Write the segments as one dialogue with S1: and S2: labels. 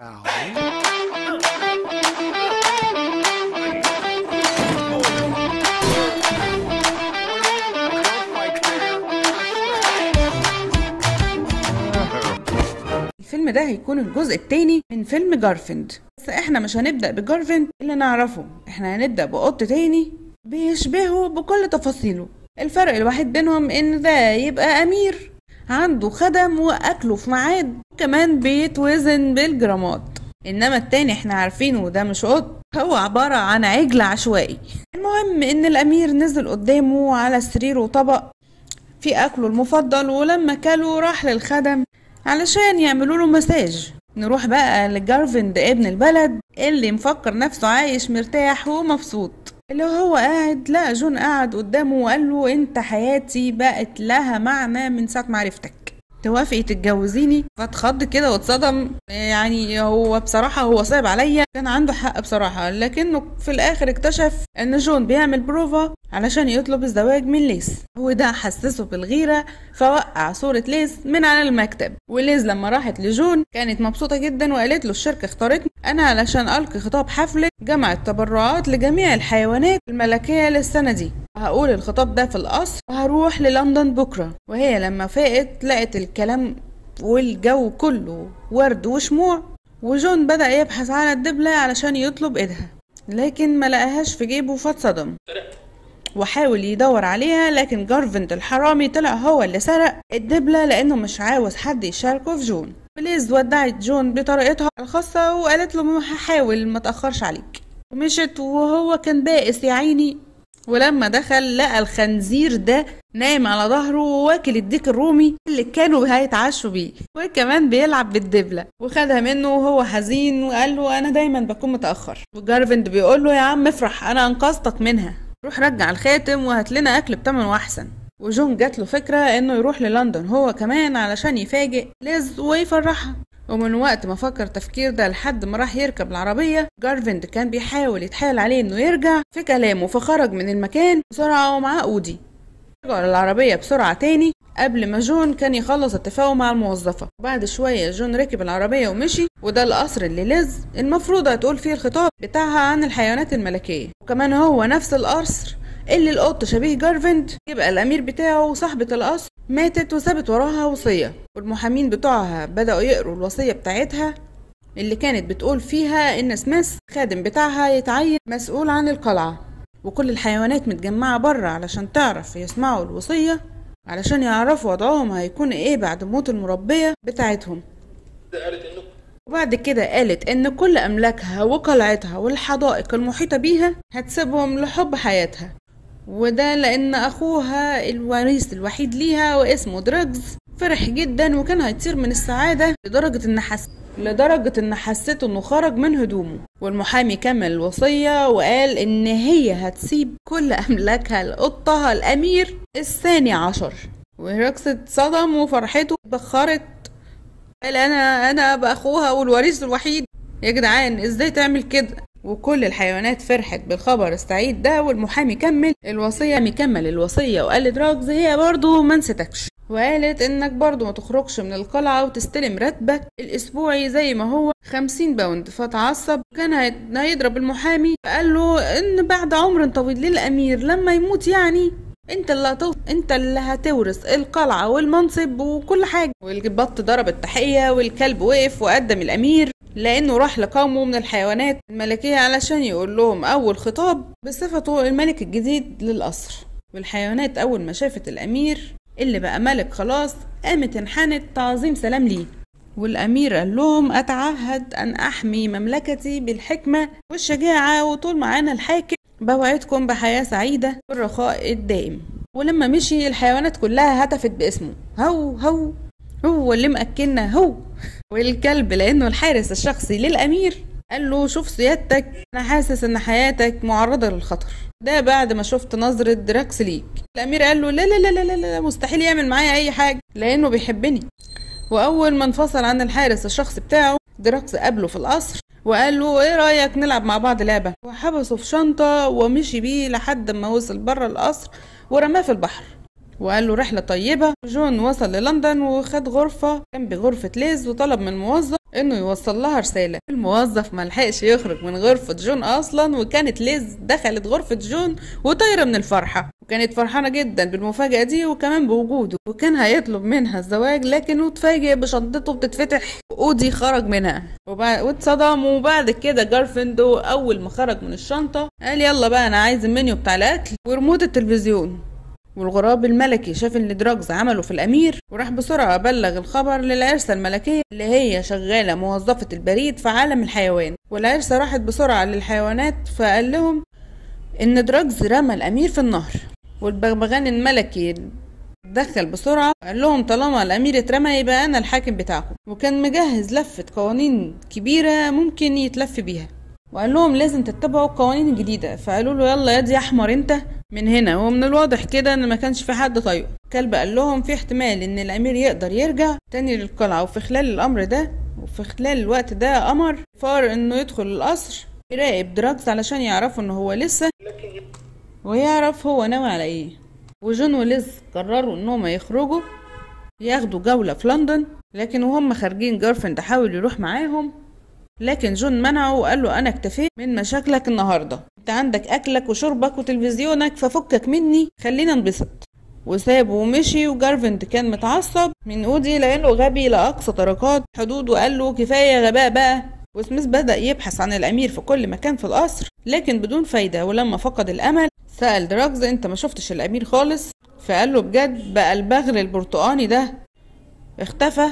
S1: الفيلم ده هيكون الجزء التاني من فيلم جارفيند بس احنا مش هنبدأ بجارفيند اللي نعرفه احنا هنبدأ بقط تاني بيشبهه بكل تفاصيله الفرق الوحيد بينهم ان ده يبقى امير عنده خدم واكله في ميعاد وكمان بيتوزن بالجرامات انما التاني احنا عارفينه ده مش قط هو عبارة عن عجل عشوائي المهم ان الامير نزل قدامه على سريره طبق في اكله المفضل ولما كله راح للخدم علشان يعملوا له مساج نروح بقى لجارفيند ابن البلد اللي مفكر نفسه عايش مرتاح ومبسوط اللي هو قاعد لقى جون قاعد قدامه وقال له انت حياتي بقت لها معنى من ساعة ما عرفتك توافقي تتجوزيني فاتخض كده واتصدم يعني هو بصراحة هو صعب عليا كان عنده حق بصراحة لكنه في الآخر اكتشف إن جون بيعمل بروفا علشان يطلب الزواج من ليس وده حسسه بالغيرة فوقع صورة ليس من على المكتب وليز لما راحت لجون كانت مبسوطة جدا وقالت له الشركة اختارتني أنا علشان ألقي خطاب حفلة جمعت تبرعات لجميع الحيوانات الملكية للسنة دي هقول الخطاب ده في القصر وهروح للندن بكرة وهي لما فاقت لقت الكلام والجو كله ورد وشموع وجون بدأ يبحث على الدبلة علشان يطلب ايدها لكن ما لقاهاش في جيبه فاتصدم وحاول يدور عليها لكن جارفنت الحرامي طلع هو اللي سرق الدبلة لأنه مش عاوز حد يشاركه في جون بليز ودعت جون بطريقتها الخاصة وقالت له هحاول ما تأخرش عليك ومشت وهو كان بائس يا عيني ولما دخل لقى الخنزير ده نايم على ظهره وواكل الديك الرومي اللي كانوا هيتعشوا بيه وكمان بيلعب بالدبلة وخدها منه وهو حزين وقال له انا دايما بكون متأخر وجارفند بيقول له يا عم افرح انا انقذتك منها روح رجع الخاتم وهات لنا اكل بتمنه احسن وجون جات له فكرة انه يروح للندن هو كمان علشان يفاجئ ليز ويفرحها ومن وقت ما فكر التفكير ده لحد ما راح يركب العربية جارفيند كان بيحاول يتحايل عليه انه يرجع في كلامه فخرج من المكان بسرعة ومعاه اودي رجعوا للعربية بسرعة تاني قبل ما جون كان يخلص اتفاقه مع الموظفة وبعد شوية جون ركب العربية ومشي وده القصر اللي ليز المفروض هتقول فيه الخطاب بتاعها عن الحيوانات الملكية وكمان هو نفس القصر اللي القط شبيه جارفيند يبقى الامير بتاعه وصاحبة القصر ماتت وسابت وراها وصية والمحامين بتوعها بدأوا يقروا الوصية بتاعتها اللي كانت بتقول فيها إن سميث خادم بتاعها يتعين مسؤول عن القلعة وكل الحيوانات متجمعة بره علشان تعرف يسمعوا الوصية علشان يعرفوا وضعهم هيكون ايه بعد موت المربية بتاعتهم وبعد كده قالت ان كل املاكها وقلعتها والحدائق المحيطة بيها هتسيبهم لحب حياتها وده لان اخوها الوريث الوحيد ليها واسمه دراجز فرح جدا وكان هيطير من السعادة لدرجة ان حس لدرجة ان حسيت انه خرج من هدومه والمحامي كمل الوصية وقال ان هي هتسيب كل املاكها لقطها الامير الثاني عشر وهركس اتصدم وفرحته اتبخرت قال انا انا باخوها والوريث الوحيد يا جدعان ازاي تعمل كده وكل الحيوانات فرحت بالخبر السعيد ده والمحامي كمل الوصية مكمل الوصية وقال لدراجز هي برضو ما نسيتكش وقالت انك برضو ما تخرجش من القلعة وتستلم راتبك الاسبوعي زي ما هو خمسين باوند فتعصب كان هيضرب المحامي فقال له ان بعد عمر طويل للامير لما يموت يعني انت اللي هتو... انت اللي هتورث القلعة والمنصب وكل حاجة والبط ضرب التحية والكلب وقف وقدم الامير لانه راح لقومه من الحيوانات الملكية علشان يقول لهم اول خطاب بصفته الملك الجديد للقصر والحيوانات اول ما شافت الامير اللي بقى ملك خلاص قامت انحنت تعظيم سلام ليه والأمير قال لهم أتعهد أن أحمي مملكتي بالحكمة والشجاعة وطول معانا الحاكم بوعدكم بحياة سعيدة والرخاء الدائم ولما مشي الحيوانات كلها هتفت باسمه هو هو هو اللي مأكلنا هو والكلب لأنه الحارس الشخصي للأمير قال له شوف سيادتك أنا حاسس إن حياتك معرضة للخطر ده بعد ما شفت نظرة دراكس ليك الأمير قال له لا لا لا لا لا مستحيل يعمل معايا أي حاجة لأنه بيحبني وأول ما انفصل عن الحارس الشخصي بتاعه دراكس قابله في القصر وقال له ايه رايك نلعب مع بعض لعبه وحبسه في شنطه ومشي بيه لحد ما وصل بره القصر ورماه في البحر وقال له رحلة طيبة جون وصل للندن وخد غرفة جنب غرفة ليز وطلب من الموظف انه يوصل لها رسالة الموظف ملحقش يخرج من غرفة جون اصلا وكانت ليز دخلت غرفة جون وطايرة من الفرحة وكانت فرحانة جدا بالمفاجأة دي وكمان بوجوده وكان هيطلب منها الزواج لكن اتفاجئ بشنطته بتتفتح واودي خرج منها وبعد واتصدم وبعد كده جارفندو اول ما خرج من الشنطة قال يلا بقى انا عايز المنيو بتاع الاكل وريموت التلفزيون والغراب الملكي شاف اللي دراجز عمله في الامير وراح بسرعه بلغ الخبر للعرسه الملكيه اللي هي شغاله موظفه البريد في عالم الحيوان والعرسه راحت بسرعه للحيوانات فقال لهم ان دراجز رمى الامير في النهر والبغبغان الملكي دخل بسرعة قال لهم طالما الأمير اترمى يبقى أنا الحاكم بتاعكم وكان مجهز لفة قوانين كبيرة ممكن يتلف بيها وقال لهم لازم تتبعوا القوانين الجديدة فقالوا له يلا يا دي أحمر أنت من هنا ومن الواضح كده ان ما كانش في حد طايقه كلب قال لهم في احتمال ان الامير يقدر يرجع تاني للقلعه وفي خلال الامر ده وفي خلال الوقت ده امر فار انه يدخل القصر يراقب دراكس علشان يعرفوا ان هو لسه ويعرف هو ناوي على ايه وجون وليز قرروا انهم يخرجوا ياخدوا جولة في لندن لكن وهم خارجين جارفند حاول يروح معاهم لكن جون منعه وقال له انا اكتفيت من مشاكلك النهارده انت عندك اكلك وشربك وتلفزيونك ففكك مني خلينا ننبسط وسابه ومشي وجارفند كان متعصب من اودي لانه غبي لاقصى درجات حدود وقال له كفايه غباء بقى وسميث بدأ يبحث عن الأمير في كل مكان في القصر لكن بدون فايدة ولما فقد الأمل سأل دراجز أنت ما شفتش الأمير خالص فقال له بجد بقى البغل البرتقاني ده اختفى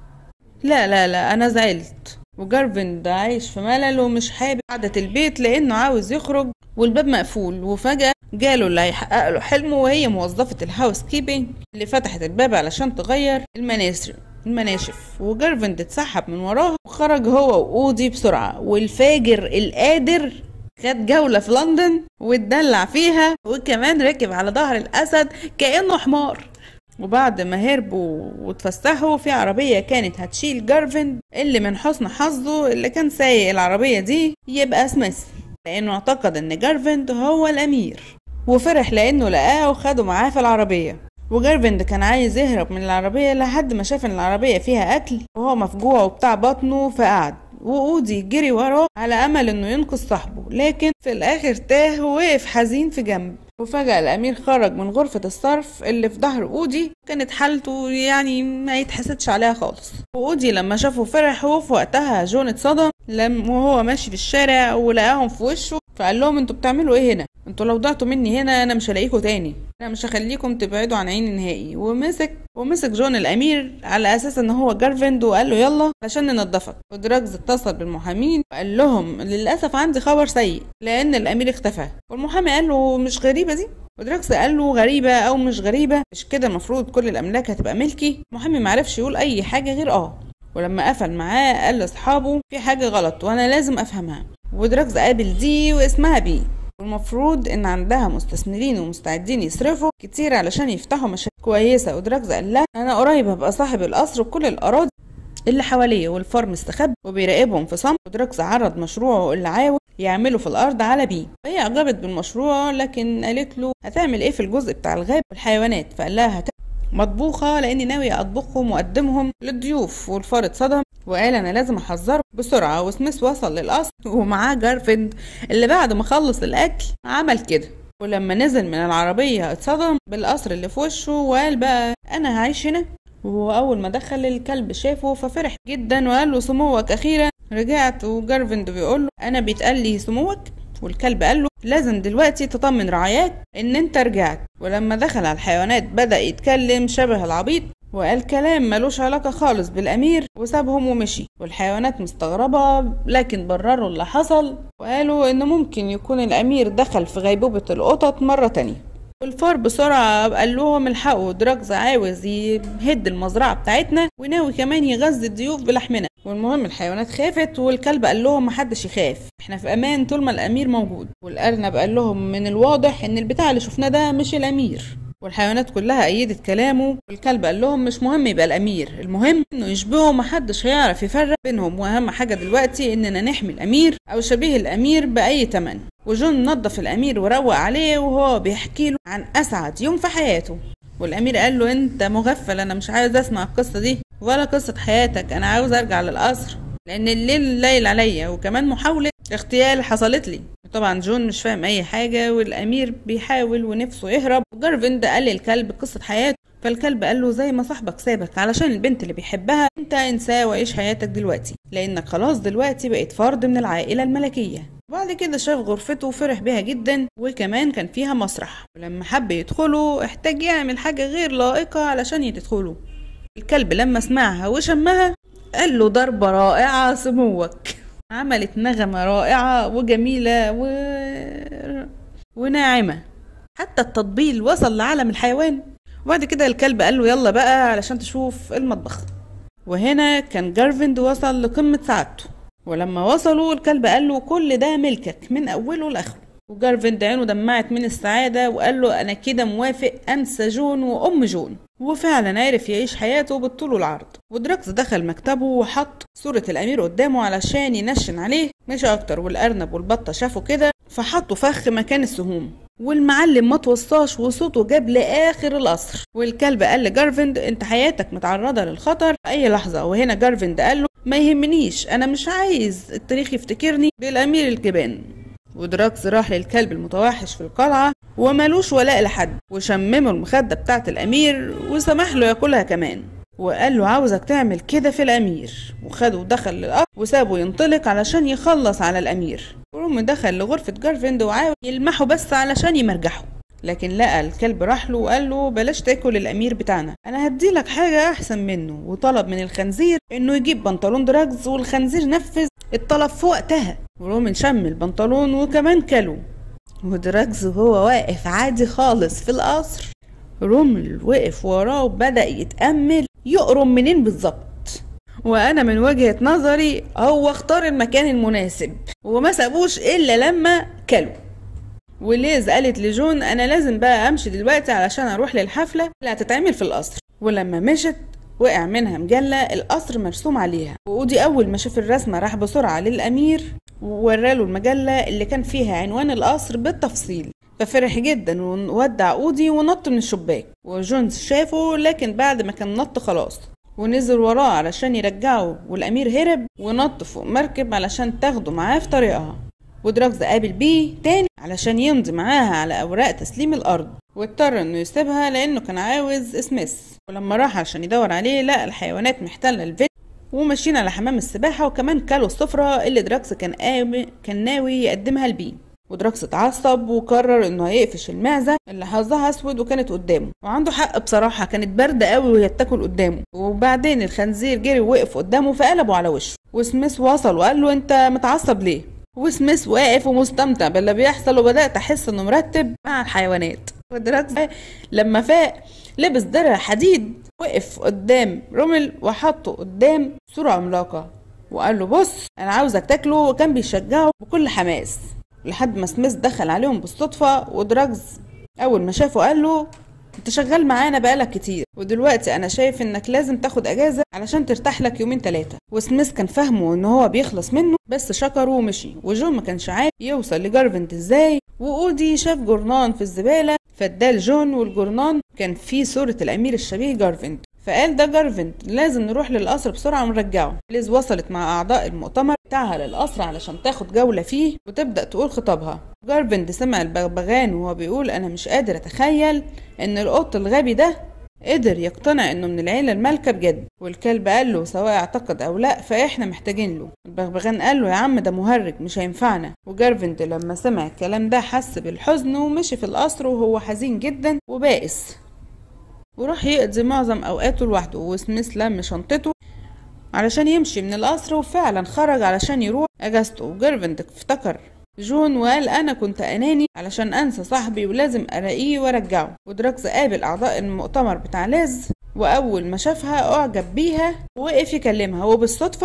S1: لا لا لا أنا زعلت وجارفند عايش في ملل ومش حابب قعدة البيت لأنه عاوز يخرج والباب مقفول وفجأة جاله اللي هيحقق له حلمه وهي موظفة الهاوس كيبنج اللي فتحت الباب علشان تغير المناسر المناشف وجارفند اتسحب من وراها وخرج هو وأودي بسرعة والفاجر القادر خد جولة في لندن واتدلع فيها وكمان ركب على ظهر الأسد كأنه حمار وبعد ما هربوا واتفسحوا في عربية كانت هتشيل جارفند اللي من حسن حظه اللي كان سايق العربية دي يبقى سميث لأنه اعتقد إن جارفند هو الأمير وفرح لأنه لقاه وخده معاه في العربية وجارفند كان عايز يهرب من العربية لحد ما شاف إن العربية فيها أكل وهو مفجوع وبتاع بطنه فقعد وأودي جري وراه على أمل إنه ينقذ صاحبه لكن في الآخر تاه ووقف حزين في جنب وفجأة الأمير خرج من غرفة الصرف اللي في ظهر أودي كانت حالته يعني ما يتحسدش عليها خالص وأودي لما شافه فرح وفي وقتها جون اتصدم لما وهو ماشي في الشارع ولقاهم في وشه فقال لهم انتوا بتعملوا ايه هنا انتوا لو ضعتوا مني هنا انا مش هلاقيكوا تاني انا مش هخليكم تبعدوا عن عيني نهائي ومسك ومسك جون الامير على اساس ان هو جارفند وقال له يلا عشان ننضفك ودراجز اتصل بالمحامين وقال لهم للاسف عندي خبر سيء لان الامير اختفى والمحامي قال له مش غريبه دي ودراكس قال له غريبة أو مش غريبة مش كده المفروض كل الأملاك هتبقى ملكي المحامي معرفش يقول أي حاجة غير آه ولما قفل معاه قال لاصحابه في حاجة غلط وأنا لازم أفهمها ودراكس قابل دي واسمها بي والمفروض ان عندها مستثمرين ومستعدين يصرفوا كتير علشان يفتحوا مشاريع كويسه ودراكس قال لها انا قريب هبقى صاحب القصر وكل الاراضي اللي حواليه والفار مستخبي وبيراقبهم في صمت ودراكس عرض مشروعه اللي عاوز يعمله في الارض على بي وهي اعجبت بالمشروع لكن قالت له هتعمل ايه في الجزء بتاع الغاب والحيوانات فقال لها هت... مطبوخة لأني ناوي أطبخهم وأقدمهم للضيوف والفار اتصدم وقال أنا لازم أحذره بسرعة وسميث وصل للقصر ومعاه جارفند اللي بعد ما خلص الأكل عمل كده ولما نزل من العربية اتصدم بالقصر اللي في وشه وقال بقى أنا هعيش هنا وهو أول ما دخل الكلب شافه ففرح جدا وقال له سموك أخيرا رجعت وجارفند بيقول له أنا بيتقال لي سموك والكلب قال له لازم دلوقتي تطمن رعاياك ان انت رجعت ولما دخل على الحيوانات بدأ يتكلم شبه العبيط وقال كلام ملوش علاقة خالص بالأمير وسابهم ومشي والحيوانات مستغربة لكن برروا اللي حصل وقالوا إن ممكن يكون الأمير دخل في غيبوبة القطط مرة تانية والفار بسرعة قال لهم الحقوا دراجز عاوز يهد المزرعة بتاعتنا وناوي كمان يغذي الضيوف بلحمنا والمهم الحيوانات خافت والكلب قال لهم محدش يخاف احنا في امان طول ما الامير موجود والارنب قال لهم من الواضح ان البتاع اللي شفناه ده مش الامير والحيوانات كلها أيدت كلامه والكلب قال لهم مش مهم يبقى الأمير المهم إنه يشبهه محدش هيعرف يفرق بينهم وأهم حاجة دلوقتي إننا نحمي الأمير أو شبيه الأمير بأي تمن وجون نظف الأمير وروق عليه وهو بيحكي له عن أسعد يوم في حياته والامير قال له انت مغفل انا مش عايز اسمع القصه دي ولا قصه حياتك انا عاوز ارجع للقصر لان الليل ليل عليا وكمان محاوله اغتيال حصلت لي طبعا جون مش فاهم اي حاجه والامير بيحاول ونفسه يهرب وجارفين ده قال للكلب قصه حياته فالكلب قال له زي ما صاحبك سابك علشان البنت اللي بيحبها انت انساه وعيش حياتك دلوقتي لانك خلاص دلوقتي بقيت فرد من العائله الملكيه وبعد كده شاف غرفته وفرح بيها جدا وكمان كان فيها مسرح ولما حب يدخله احتاج يعمل حاجة غير لائقة علشان يدخله الكلب لما سمعها وشمها قال له ضربة رائعة سموك عملت نغمة رائعة وجميلة و... وناعمة حتى التطبيل وصل لعالم الحيوان وبعد كده الكلب قال له يلا بقى علشان تشوف المطبخ وهنا كان جارفيند وصل لقمة سعادته ولما وصلوا الكلب قال له كل ده ملكك من أوله لآخره وجارفيند عينه دمعت من السعادة وقال له أنا كده موافق أنسى جون وأم جون وفعلا عرف يعيش حياته بالطول والعرض ودراكس دخل مكتبه وحط صورة الأمير قدامه علشان ينشن عليه مش أكتر والأرنب والبطة شافوا كده فحطوا فخ مكان السهوم والمعلم ما توصاش وصوته جاب لاخر القصر والكلب قال لجارفيند انت حياتك متعرضه للخطر في اي لحظه وهنا جارفيند قال له ما يهمنيش انا مش عايز التاريخ يفتكرني بالامير الجبان ودراكس راح للكلب المتوحش في القلعة ومالوش ولاء لحد وشممه المخدة بتاعة الأمير وسمح له ياكلها كمان وقال له عاوزك تعمل كده في الأمير وخده ودخل للقصر وسابه ينطلق علشان يخلص على الأمير وروم دخل لغرفة جارفيند وعاوز يلمحه بس علشان يمرجحه لكن لقى الكلب راح له وقال له بلاش تاكل الامير بتاعنا انا هديلك حاجه احسن منه وطلب من الخنزير انه يجيب بنطلون دراجز والخنزير نفذ الطلب في وقتها ورومن شم البنطلون وكمان كله ودراجز وهو واقف عادي خالص في القصر رومل وقف وراه وبدأ يتأمل يقرم منين بالظبط وانا من وجهة نظري هو اختار المكان المناسب وما سابوش الا لما كلوا وليز قالت لجون انا لازم بقى امشي دلوقتي علشان اروح للحفلة اللي هتتعمل في القصر ولما مشت وقع منها مجلة القصر مرسوم عليها وأودي أول ما شاف الرسمة راح بسرعة للأمير ووراله المجلة اللي كان فيها عنوان القصر بالتفصيل ففرح جدا وودع أودي ونط من الشباك وجونز شافه لكن بعد ما كان نط خلاص ونزل وراه علشان يرجعه والأمير هرب ونط فوق مركب علشان تاخده معاه في طريقها ودراكز قابل بيه تاني علشان يمضي معاها على أوراق تسليم الأرض واضطر انه يسيبها لانه كان عاوز سميث ولما راح عشان يدور عليه لقى الحيوانات محتله الفيديو وماشيين على حمام السباحه وكمان كلوا السفره اللي دراكس كان قام كان ناوي يقدمها لبيه ودراكس اتعصب وقرر انه هيقفش المعزه اللي حظها اسود وكانت قدامه وعنده حق بصراحه كانت بارده قوي وهي بتاكل قدامه وبعدين الخنزير جري ووقف قدامه فقلبوا على وشه وسميث وصل وقال له انت متعصب ليه وسميث واقف ومستمتع باللي بيحصل وبدات احس انه مرتب مع الحيوانات ودراكس لما فاق لبس درع حديد وقف قدام رومل وحطه قدام صورة عملاقة وقال له بص انا عاوزك تاكله وكان بيشجعه بكل حماس لحد ما سميث دخل عليهم بالصدفة ودراجز اول ما شافه قال له انت شغال معانا بقالك كتير ودلوقتي انا شايف انك لازم تاخد اجازة علشان ترتاح لك يومين تلاتة وسميث كان فاهمه ان هو بيخلص منه بس شكره ومشي وجون ما كانش عارف يوصل لجارفنت ازاي واودي شاف جورنان في الزبالة فادال جون والجورنان كان فيه صورة الامير الشبيه جارفنت فقال ده جارفنت لازم نروح للقصر بسرعة ونرجعه ليز وصلت مع أعضاء المؤتمر بتاعها للقصر علشان تاخد جولة فيه وتبدأ تقول خطابها جارفنت سمع البغبغان وهو بيقول أنا مش قادر أتخيل إن القط الغبي ده قدر يقتنع انه من العيله المالكه بجد والكلب قال له سواء اعتقد او لا فاحنا محتاجين له البغبغان قال له يا عم ده مهرج مش هينفعنا وجارفنت لما سمع الكلام ده حس بالحزن ومشي في القصر وهو حزين جدا وبائس وراح يقضي معظم اوقاته لوحده وسميث لم شنطته علشان يمشي من القصر وفعلا خرج علشان يروح اجازته وجيرفنت افتكر جون وقال انا كنت اناني علشان انسى صاحبي ولازم الاقيه وارجعه ودراكس قابل اعضاء المؤتمر بتاع لاز واول ما شافها اعجب بيها ووقف يكلمها وبالصدفه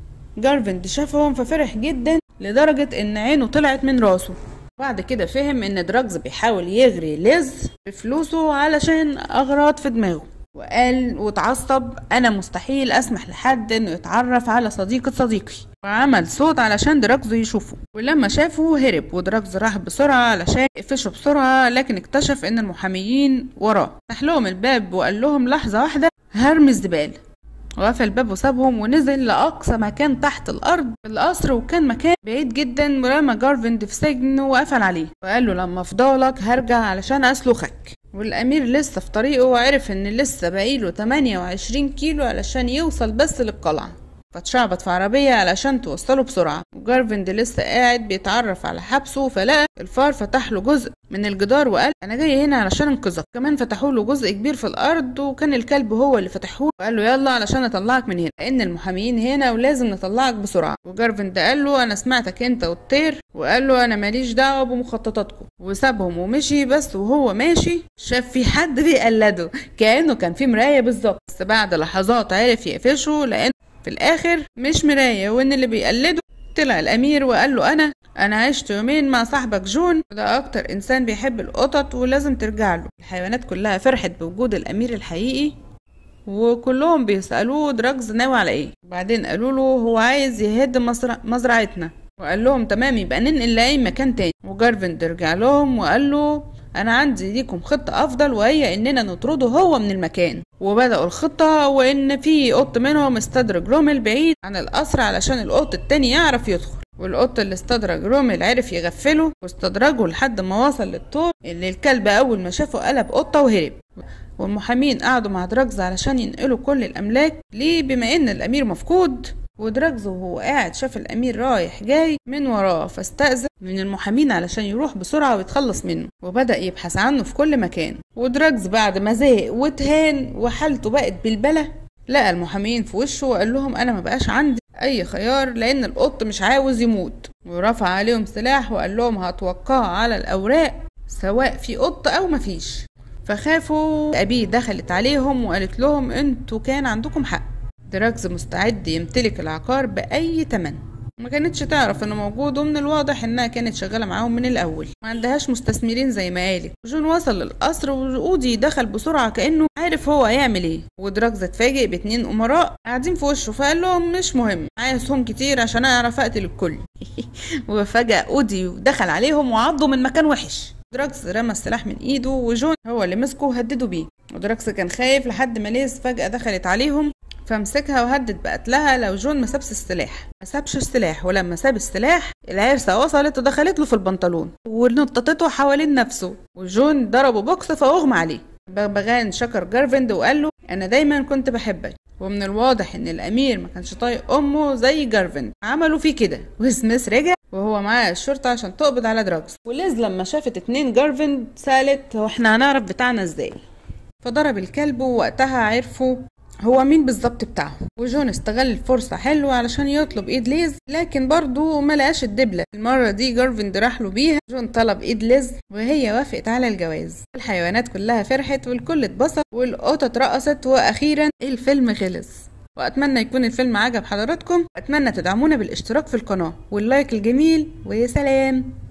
S1: جارفند شافهم ففرح جدا لدرجة ان عينه طلعت من راسه بعد كده فهم ان دراجز بيحاول يغري ليز بفلوسه علشان اغراض في دماغه وقال واتعصب انا مستحيل اسمح لحد انه يتعرف على صديقة صديقي وعمل صوت علشان دراكزو يشوفه ولما شافه هرب ودراكزو راح بسرعة علشان يقفشه بسرعة لكن اكتشف ان المحاميين وراه فتح لهم الباب وقال لهم لحظة واحدة هرمي الزبالة وقفل الباب وسابهم ونزل لأقصى مكان تحت الأرض في القصر وكان مكان بعيد جدا ورمى جارفند في سجن وقفل عليه وقال له لما افضلك هرجع علشان أسلخك والأمير لسه في طريقه وعرف إن لسه باقيله 28 كيلو علشان يوصل بس للقلعة فاتشعبط في عربية علشان توصله بسرعة وجارفند لسه قاعد بيتعرف على حبسه فلقى الفار فتح له جزء من الجدار وقال انا جاي هنا علشان انقذك كمان فتحوا له جزء كبير في الارض وكان الكلب هو اللي فتحوه وقال له يلا علشان اطلعك من هنا لان المحاميين هنا ولازم نطلعك بسرعه وجارفند قال له انا سمعتك انت والطير وقال له انا ماليش دعوه بمخططاتكم وسابهم ومشي بس وهو ماشي شاف في حد بيقلده كانه كان في مرايه بالظبط بس بعد لحظات عرف يقفشه لان في الاخر مش مرايه وان اللي بيقلده طلع الامير وقال له انا انا عشت يومين مع صاحبك جون وده اكتر انسان بيحب القطط ولازم ترجع له الحيوانات كلها فرحت بوجود الامير الحقيقي وكلهم بيسالوه دراجز ناوي على ايه وبعدين قالوا له هو عايز يهد مزرع مزرعتنا وقال لهم تمام يبقى ننقل لاي مكان تاني وجارفند رجع لهم وقال له انا عندي ليكم خطه افضل وهي اننا نطرده هو من المكان وبداوا الخطه وان في قط منهم استدرج رومل بعيد عن القصر علشان القط التاني يعرف يدخل والقط اللي استدرج رومل عرف يغفله واستدرجه لحد ما وصل للطور اللي الكلب اول ما شافه قلب قطه وهرب والمحامين قعدوا مع دراجز علشان ينقلوا كل الاملاك ليه بما ان الامير مفقود ودراجز وهو قاعد شاف الامير رايح جاي من وراه فاستأذن من المحامين علشان يروح بسرعة ويتخلص منه وبدأ يبحث عنه في كل مكان ودراجز بعد ما زهق واتهان وحالته بقت بالبلة لقى المحامين في وشه وقال لهم انا ما بقاش عندي اي خيار لان القط مش عاوز يموت ورفع عليهم سلاح وقال لهم هتوقعوا على الاوراق سواء في قط او مفيش فخافوا ابيه دخلت عليهم وقالت لهم انتوا كان عندكم حق دراكز مستعد يمتلك العقار بأي تمن ما كانتش تعرف انه موجود ومن الواضح انها كانت شغاله معاهم من الاول ما عندهاش مستثمرين زي ما قالت جون وصل للقصر واودي دخل بسرعه كانه عارف هو هيعمل ايه ودراكز اتفاجئ باتنين امراء قاعدين في وشه فقال لهم مش مهم معايا سهم كتير عشان اعرف اقتل الكل وفجاه اودي دخل عليهم وعضوا من مكان وحش دراكس رمى السلاح من ايده وجون هو اللي مسكه وهدده بيه ودراكس كان خايف لحد ما ليز فجأة دخلت عليهم فمسكها وهدد بقتلها لو جون ما سابش السلاح ما سابش السلاح ولما ساب السلاح العرسة وصلت ودخلت له في البنطلون ونططته حوالين نفسه وجون ضربه بوكس فاغمى عليه بغبغان شكر جارفند وقال له انا دايما كنت بحبك ومن الواضح ان الامير ما كانش طايق امه زي جارفند عملوا فيه كده وسميث رجع وهو معاه الشرطة عشان تقبض على دراجز وليز لما شافت اتنين جارفند سألت هو احنا هنعرف بتاعنا ازاي فضرب الكلب ووقتها عرفوا هو مين بالظبط بتاعهم وجون استغل الفرصة حلوة علشان يطلب ايد ليز لكن برضه ما لقاش الدبلة المرة دي جارفند راح له بيها جون طلب ايد ليز وهي وافقت على الجواز الحيوانات كلها فرحت والكل اتبسط والقطط رقصت واخيرا الفيلم خلص واتمنى يكون الفيلم عجب حضراتكم واتمنى تدعمونا بالاشتراك في القناة واللايك الجميل وسلام